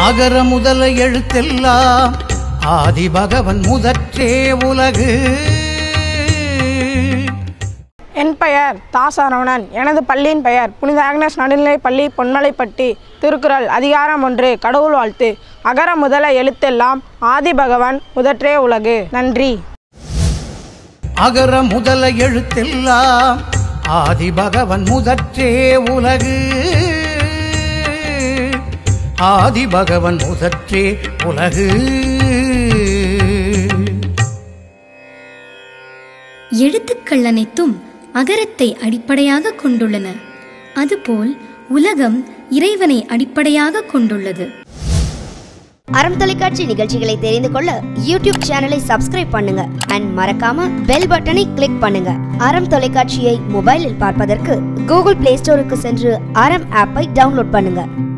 அகர முதல எழுத்தெல்லாம் ஆதி பகவன் முதற்றே உலகு என் பெயர் தாசாரவணன் எனது பள்ளியின் பெயர் புனித ஆக்னஸ் நடுநிலைப் பள்ளி பொன்மலைப்பட்டி திருக்குறள் அதிகாரம் ஒன்று கடவுள் வாழ்த்து அகர முதல எழுத்தெல்லாம் ஆதி பகவன் முதற்றே உலகு நன்றி அகர முதல எழுத்தெல்லாம் ஆதி பகவன் முதற்றே உலகு ஆதி பகவன் முதற்றே உலகு எழுத்துக்கள் அனைத்தும் அகரத்தை அடிப்படையாக கொண்டுள்ளன அதுபோல் உலகம் இறைவனை அடிப்படையாக கொண்டுள்ளது அறம் தொலைக்காட்சி நிகழ்ச்சிகளை தெரிந்து கொள்ள யூடியூப் சேனலை சப்ஸ்கிரைப் பண்ணுங்க அண்ட் மறக்காம பெல் பட்டனை கிளிக் பண்ணுங்க அறம் தொலைக்காட்சியை மொபைலில் பார்ப்பதற்கு கூகுள் பிளே ஸ்டோருக்கு சென்று அறம் ஆப்பை டவுன்லோட் பண்ணுங்க